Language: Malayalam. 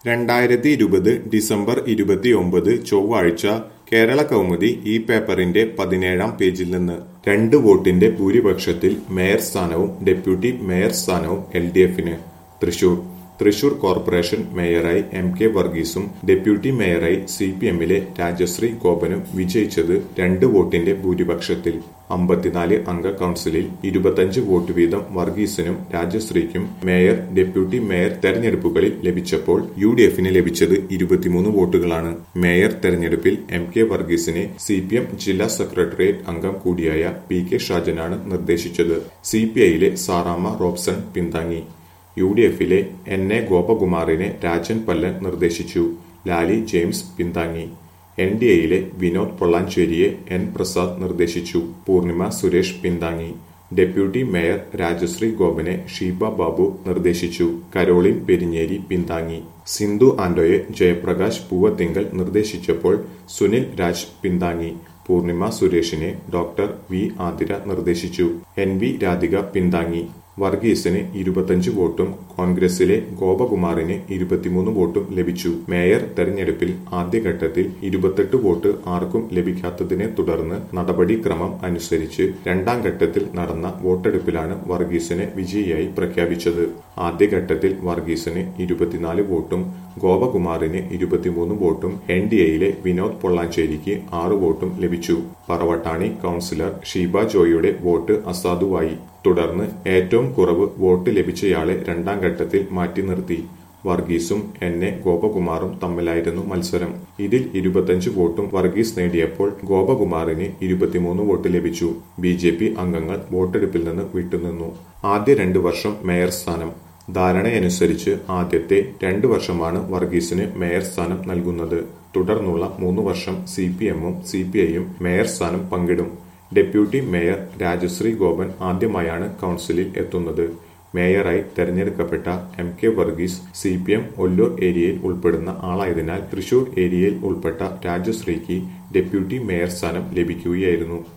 രണ്ടായിരത്തി ഇരുപത് ഡിസംബർ ഇരുപത്തിയൊമ്പത് ചൊവ്വാഴ്ച കേരള കൗമുദി ഈ പേപ്പറിന്റെ പതിനേഴാം പേജിൽ നിന്ന് രണ്ട് വോട്ടിന്റെ ഭൂരിപക്ഷത്തിൽ മേയർ സ്ഥാനവും ഡെപ്യൂട്ടി മേയർ സ്ഥാനവും എൽ ഡി എഫിന് തൃശൂർ തൃശൂർ കോർപ്പറേഷൻ മേയറായി എം കെ വർഗീസും ഡെപ്യൂട്ടി മേയറായി സി പി എമ്മിലെ രാജശ്രീ ഗോപനും വിജയിച്ചത് രണ്ട് വോട്ടിന്റെ ഭൂരിപക്ഷത്തിൽ അമ്പത്തിനാല് അംഗ കൗൺസിലിൽ ഇരുപത്തഞ്ച് വോട്ട് വീതം വർഗീസിനും രാജശ്രീക്കും മേയർ ഡെപ്യൂട്ടി മേയർ തെരഞ്ഞെടുപ്പുകളിൽ ലഭിച്ചപ്പോൾ യു ഡി എഫിന് ലഭിച്ചത് ഇരുപത്തിമൂന്ന് വോട്ടുകളാണ് മേയർ തെരഞ്ഞെടുപ്പിൽ എം കെ വർഗീസിനെ സി പി എം ജില്ലാ സെക്രട്ടേറിയറ്റ് അംഗം കൂടിയായ പി കെ ഷാജനാണ് നിർദ്ദേശിച്ചത് സി പി ഐയിലെ സാറാമ്മ റോബ്സൺ പിന്താങ്ങി യു ഡി എഫിലെ എൻ എ ഗോപകുമാറിനെ രാജൻ പല്ലൻ നിർദ്ദേശിച്ചു ലാലി ജെയിംസ് പിന്താങ്ങി എൻ ഡി എയിലെ വിനോദ് പൊള്ളാഞ്ചേരിയെ എൻ പ്രസാദ് നിർദ്ദേശിച്ചു പൂർണിമ സുരേഷ് പിന്താങ്ങി ഡെപ്യൂട്ടി മേയർ രാജശ്രീ ഗോപനെ ഷീബ ബാബു നിർദ്ദേശിച്ചു കരോളിൻ പെരിഞ്ഞേരി പിന്താങ്ങി സിന്ധു ആന്റോയെ ജയപ്രകാശ് പൂവത്തിങ്കൽ നിർദ്ദേശിച്ചപ്പോൾ സുനിൽ രാജ് പിന്താങ്ങി പൂർണിമ സുരേഷിനെ ഡോക്ടർ വി ആതിര നിർദ്ദേശിച്ചു എൻ വി രാധിക പിന്താങ്ങി വർഗീസിന് ഇരുപത്തഞ്ച് വോട്ടും കോൺഗ്രസിലെ ഗോപകുമാറിന് ഇരുപത്തിമൂന്ന് വോട്ടും ലഭിച്ചു മേയർ തെരഞ്ഞെടുപ്പിൽ ആദ്യഘട്ടത്തിൽ ഇരുപത്തെട്ട് വോട്ട് ആർക്കും ലഭിക്കാത്തതിനെ തുടർന്ന് നടപടിക്രമം അനുസരിച്ച് രണ്ടാം ഘട്ടത്തിൽ നടന്ന വോട്ടെടുപ്പിലാണ് വർഗീസിനെ വിജയിയായി പ്രഖ്യാപിച്ചത് ആദ്യഘട്ടത്തിൽ വർഗീസിന് ഇരുപത്തിനാല് വോട്ടും ഗോപകുമാറിന് ഇരുപത്തിമൂന്ന് വോട്ടും എൻ ഡി എയിലെ വിനോദ് പൊള്ളാഞ്ചേരിക്ക് ആറ് വോട്ടും ലഭിച്ചു പറവട്ടാണി കൌൺസിലർ ഷീബ ജോയിയുടെ വോട്ട് അസാധുവായി തുടർന്ന് ഏറ്റവും കുറവ് വോട്ട് ലഭിച്ചയാളെ രണ്ടാം ഘട്ടത്തിൽ മാറ്റി നിർത്തി വർഗീസും എൻ എ ഗോപകുമാറും തമ്മിലായിരുന്നു മത്സരം ഇതിൽ ഇരുപത്തഞ്ച് വോട്ടും വർഗീസ് നേടിയപ്പോൾ ഗോപകുമാറിന് ഇരുപത്തിമൂന്ന് വോട്ട് ലഭിച്ചു ബി ജെ പി അംഗങ്ങൾ വോട്ടെടുപ്പിൽ നിന്ന് വിട്ടുനിന്നു ആദ്യ രണ്ട് വർഷം മേയർ സ്ഥാനം ധാരണയനുസരിച്ച് ആദ്യത്തെ രണ്ട് വർഷമാണ് വർഗീസിന് മേയർ സ്ഥാനം നൽകുന്നത് തുടർന്നുള്ള മൂന്ന് വർഷം സി പി എമ്മും സി പി ഐയും മേയർ സ്ഥാനം പങ്കിടും ഡെപ്യൂട്ടി മേയർ രാജശ്രീ ഗോപൻ ആദ്യമായാണ് കൌൺസിലിൽ എത്തുന്നത് മേയറായി തെരഞ്ഞെടുക്കപ്പെട്ട M K Varghese C P M Ollur ഏരിയയിൽ ഉൾപ്പെടുന്ന ആളായതിനാൽ തൃശൂർ ഏരിയയിൽ ഉൾപ്പെട്ട രാജശ്രീക്ക് ഡെപ്യൂട്ടി മേയർ സ്ഥാനം ലഭിക്കുകയായിരുന്നു